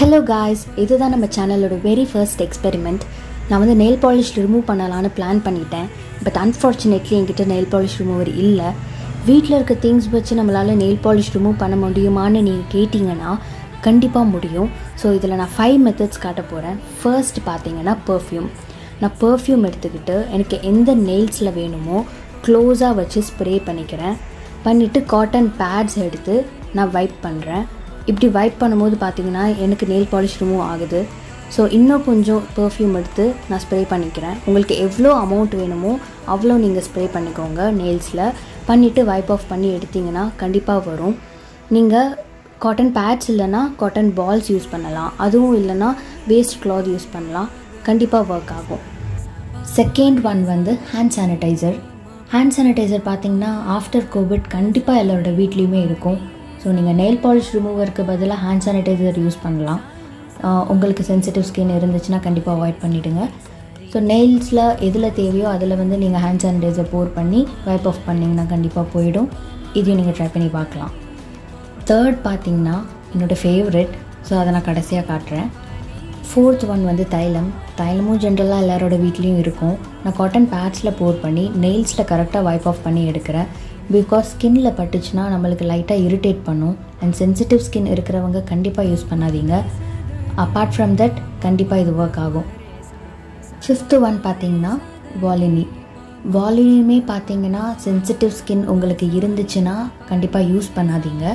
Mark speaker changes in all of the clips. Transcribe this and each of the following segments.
Speaker 1: hello guys இதுதான் நம்ம சேனலோட வெரி ஃபர்ஸ்ட் எக்ஸ்பெரிமெண்ட் நான் வந்து நெயில் பாலிஷ் ரிமூவ் பண்ணலான்னு பிளான் பண்ணிட்டேன் பட் அன்ஃபார்ச்சுனேட்லி என்கிட்ட நெயில் பாலிஷ் ரிமூவர் இல்லை வீட்டில் இருக்க திங்ஸ் வச்சு நம்மளால் நெயில் பாலிஷ் ரிமூவ் பண்ண முடியுமான்னு நீங்கள் கேட்டிங்கன்னா கண்டிப்பாக முடியும் ஸோ இதில் நான் ஃபைவ் மெத்தட்ஸ் காட்ட போகிறேன் ஃபர்ஸ்ட் பார்த்தீங்கன்னா பர்ஃப்யூம் நான் பர்ஃப்யூம் எடுத்துக்கிட்டு எனக்கு எந்த நெயில்ஸில் வேணுமோ க்ளோஸாக வச்சு ஸ்ப்ரே பண்ணிக்கிறேன் பண்ணிவிட்டு காட்டன் பேட்ஸ் எடுத்து நான் வைப் பண்ணுறேன் இப்படி வைப் பண்ணும்போது பார்த்தீங்கன்னா எனக்கு நெயில் பாலிஷ் ரிமூவ் ஆகுது ஸோ இன்னும் கொஞ்சம் பர்ஃப்யூம் எடுத்து நான் ஸ்ப்ரே பண்ணிக்கிறேன் உங்களுக்கு எவ்வளோ அமௌண்ட் வேணுமோ அவ்வளோ நீங்கள் ஸ்ப்ரே பண்ணிக்கோங்க நெயில்ஸில் பண்ணிவிட்டு வைப் ஆஃப் பண்ணி எடுத்திங்கன்னா கண்டிப்பாக வரும் நீங்கள் காட்டன் பேட்ஸ் இல்லைன்னா காட்டன் பால்ஸ் யூஸ் பண்ணலாம் அதுவும் இல்லைன்னா வேஸ்ட் கிளாத் யூஸ் பண்ணலாம் கண்டிப்பாக ஒர்க் ஆகும் செகண்ட் ஒன் வந்து ஹேண்ட் சானிடைசர் ஹேண்ட் சானிடைசர் பார்த்தீங்கன்னா ஆஃப்டர் கோவிட் கண்டிப்பாக எல்லாரோட வீட்லேயுமே இருக்கும் ஸோ நீங்கள் நெயில் பாலிஷ் ரிமூவருக்கு பதிலாக ஹேண்ட் சானிடைசர் யூஸ் பண்ணலாம் ஆஹ் உங்களுக்கு சென்சிட்டிவ் ஸ்கின் இருந்துச்சுன்னா கண்டிப்பாக அவாய்ட் பண்ணிவிடுங்க ஸோ நெயில்ஸில் எதில் தேவையோ அதில் வந்து நீங்கள் ஹேண்ட் சானிடைசர் போர் பண்ணி வைப் ஆஃப் பண்ணிங்கன்னா கண்டிப்பாக போயிடும் இதையும் நீங்கள் ட்ரை பண்ணி பார்க்கலாம் தேர்ட் பார்த்தீங்கன்னா என்னோடய ஃபேவரெட் ஸோ அதை நான் கடைசியாக காட்டுறேன் ஃபோர்த் ஒன் வந்து தைலம் தைலமும் ஜென்ரலாக எல்லாரோட வீட்லேயும் இருக்கும் நான் காட்டன் பேட்ஸில் போர் பண்ணி நெயில்ஸில் கரெக்டாக வைப் ஆஃப் பண்ணி எடுக்கிறேன் பிகாஸ் ஸ்கின்ல பட்டுச்சுன்னா நம்மளுக்கு லைட்டாக இரிட்டேட் பண்ணும் அண்ட் சென்சிட்டிவ் ஸ்கின் இருக்கிறவங்க கண்டிப்பாக யூஸ் பண்ணாதீங்க அப்பார்ட் ஃப்ரம் தட் கண்டிப்பாக இது ஒர்க் ஆகும் ஃபிஃப்த்து ஒன் பார்த்தீங்கன்னா வாலினி வாலினியுமே பார்த்தீங்கன்னா சென்சிட்டிவ் ஸ்கின் உங்களுக்கு இருந்துச்சுன்னா கண்டிப்பாக யூஸ் பண்ணாதீங்க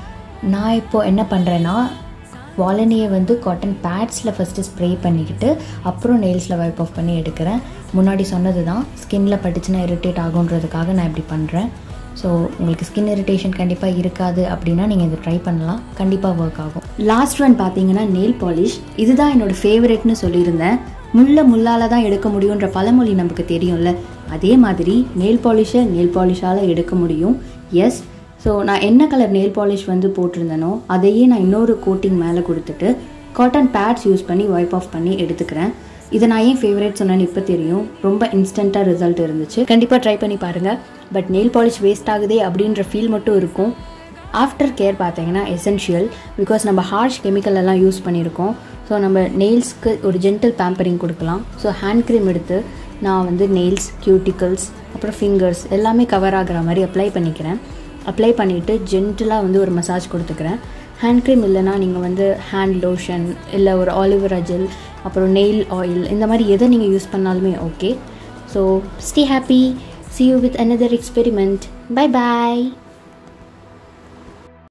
Speaker 1: நான் இப்போது என்ன பண்ணுறேன்னா வாலனியை வந்து காட்டன் பேட்ஸில் ஃபஸ்ட்டு ஸ்ப்ரே பண்ணிக்கிட்டு அப்புறம் நெயில்ஸில் வைப் ஆஃப் பண்ணி எடுக்கிறேன் முன்னாடி சொன்னது தான் ஸ்கின்ல பட்டுச்சுன்னா இரிட்டேட் ஆகுன்றதுக்காக நான் இப்படி பண்ணுறேன் ஸோ உங்களுக்கு ஸ்கின் இரிட்டேஷன் கண்டிப்பாக இருக்காது அப்படின்னா நீங்கள் இதை ட்ரை பண்ணலாம் கண்டிப்பாக ஒர்க் ஆகும் லாஸ்ட் ஒன் பார்த்தீங்கன்னா நெயில் பாலிஷ் இதுதான் என்னோடய ஃபேவரெட்னு சொல்லியிருந்தேன் முள்ள முள்ளால் தான் எடுக்க முடியுன்ற பழமொழி நமக்கு தெரியும்ல அதே மாதிரி நெயில் பாலிஷை நெயில் பாலிஷால் எடுக்க முடியும் எஸ் ஸோ நான் என்ன கலர் நெயில் பாலிஷ் வந்து போட்டிருந்தேனோ அதையே நான் இன்னொரு கோட்டிங் மேலே கொடுத்துட்டு காட்டன் பேட்ஸ் யூஸ் பண்ணி வைப் ஆஃப் பண்ணி எடுத்துக்கிறேன் இதை நான் ஏன் ஃபேவரட் சொன்னேன்னு இப்போ தெரியும் ரொம்ப இன்ஸ்டண்ட்டாக ரிசல்ட் இருந்துச்சு கண்டிப்பாக ட்ரை பண்ணி பாருங்கள் பட் நெயில் பாலிஷ் வேஸ்ட் ஆகுதே அப்படின்ற ஃபீல் மட்டும் இருக்கும் ஆஃப்டர் கேர் பார்த்தீங்கன்னா எசென்ஷியல் பிகாஸ் நம்ம ஹார்ஷ் கெமிக்கல் எல்லாம் யூஸ் பண்ணியிருக்கோம் ஸோ நம்ம நெயில்ஸ்க்கு ஒரு ஜென்டில் பேம்பரிங் கொடுக்கலாம் ஸோ ஹேண்ட் க்ரீம் எடுத்து நான் வந்து நெயில்ஸ் கியூட்டிக்கல்ஸ் அப்புறம் ஃபிங்கர்ஸ் எல்லாமே கவர் ஆகிற மாதிரி அப்ளை பண்ணிக்கிறேன் அப்ளை பண்ணிவிட்டு ஜென்டிலாக வந்து ஒரு மசாஜ் கொடுத்துக்கிறேன் ஹேண்ட் க்ரீம் இல்லைனா நீங்கள் வந்து ஹேண்ட் லோஷன் இல்லை ஒரு ஆலிவரா ஜெல் அப்புறம் நெயில் ஆயில் இந்த மாதிரி எதை நீங்கள் யூஸ் பண்ணாலுமே okay so stay happy see you with another experiment bye bye